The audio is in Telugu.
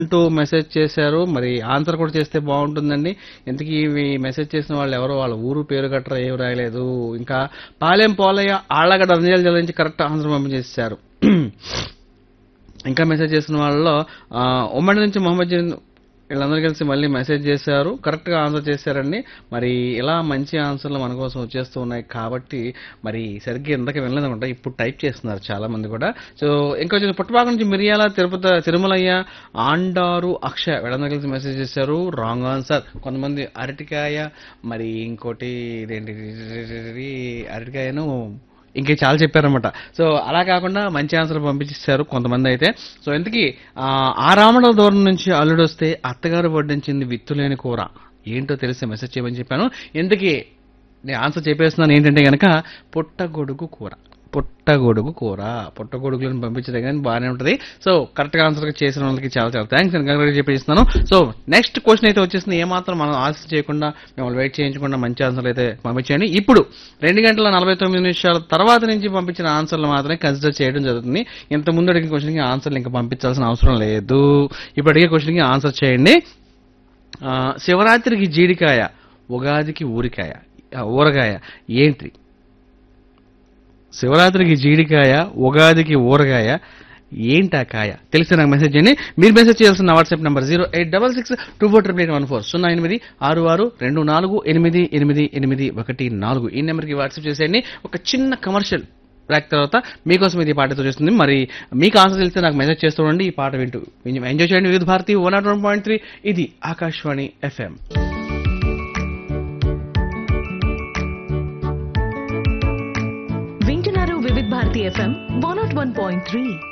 అంటూ మెసేజ్ చేశారు మరి ఆన్సర్ కూడా చేస్తే బాగుంటుందండి ఇంతకీ ఇవి మెసేజ్ చేసిన వాళ్ళు ఎవరో వాళ్ళ ఊరు పేరు గట్రా ఏం రాయలేదు ఇంకా పాలెం పోలయ్య ఆళ్ళగడ్డ రంజాల జిల్లా నుంచి కరెక్ట్ ఆన్సర్ పంపించేశారు ఇంకా మెసేజ్ చేసిన వాళ్ళలో ఆ, ఉమ్మడి నుంచి మొహమ్మద్ జన్ వీళ్ళందరూ కలిసి మళ్ళీ మెసేజ్ చేశారు కరెక్ట్గా ఆన్సర్ చేశారండి మరి ఇలా మంచి ఆన్సర్లు మన కోసం వచ్చేస్తూ ఉన్నాయి కాబట్టి మరి సరిగ్గా ఇందాక వినలేదు అనుకుంటా ఇప్పుడు టైప్ చేస్తున్నారు చాలా మంది కూడా సో ఇంకా వచ్చిన పుట్టపాక నుంచి మిరియాల తిరుపతి తిరుమలయ్య ఆండారు అక్షయ వీళ్ళందరూ కలిసి మెసేజ్ చేశారు రాంగ్ ఆన్సర్ కొంతమంది అరటికాయ మరి ఇంకోటి ఇదేంటి అరటికాయను ఇంకే చాలా చెప్పారనమాట సో అలా కాకుండా మంచి ఆన్సర్ పంపించేశారు కొంతమంది అయితే సో ఇంతకీ ఆ, ఆ రామణ దూరం నుంచి అల్లుడు వస్తే అత్తగారు వడ్డించింది విత్తులేని కూర ఏంటో తెలిసి మెసేజ్ చేయమని చెప్పాను ఇంతకీ నేను ఆన్సర్ చెప్పేస్తున్నాను ఏంటంటే కనుక పుట్టగొడుగు కూర పుట్టగొడుగు కూర పుట్టగొడుగులను పంపించడం కానీ బాగానే ఉంటుంది సో కరెక్ట్గా ఆన్సర్ చేసిన వాళ్ళకి చాలా చాలా థ్యాంక్స్ నేను కరెక్ట్గా చెప్పేస్తున్నాను సో నెక్స్ట్ క్వశ్చన్ అయితే వచ్చేసింది ఏమాత్రం మనం ఆశ చేయకుండా మిమ్మల్ని వెయిట్ చేయించకుండా మంచి ఆన్సర్లు అయితే పంపించండి ఇప్పుడు రెండు గంటల నలభై తొమ్మిది నిమిషాల తర్వాత నుంచి పంపించిన ఆన్సర్లు మాత్రమే కన్సిడర్ చేయడం జరుగుతుంది ఇంత ముందు అడిగిన క్వశ్చన్కి ఆన్సర్లు ఇంకా పంపించాల్సిన అవసరం లేదు ఇప్పుడు అడిగే క్వశ్చన్కి ఆన్సర్ చేయండి ఆ, శివరాత్రికి జీడికాయ ఉగాదికి ఊరికాయ ఆ, ఊరగాయ ఏంటి శివరాత్రికి జీడికాయ ఉగాదికి ఊరగాయ ఏంటా కాయ తెలిస్తే నాకు మెసేజ్ చేయండి మీరు మెసేజ్ చేయాల్సిన WhatsApp number zero eight double six two four triple eight one four సున్నా ఎనిమిది ఆరు ఆరు రెండు నాలుగు ఎనిమిది ఎనిమిది ఎనిమిది ఒకటి నాలుగు ఈ నెంబర్కి వాట్సాప్ చేసేయండి ఒక చిన్న కమర్షియల్ బ్రేక్ తర్వాత మీకోసం ఇది ఈ పాటతో చేస్తుంది మరి మీకు ఆన్సర్ తెలిస్తే నాకు మెసేజ్ చేస్తూ ఉండండి ఈ పాట వింటూ ఎంజాయ్ చేయండి Vividh Bharati one nought one point three ఇది ఆకాశవాణి ఎఫ్ఎం వింటున్నారు Vividh Bharati FM one nought one point three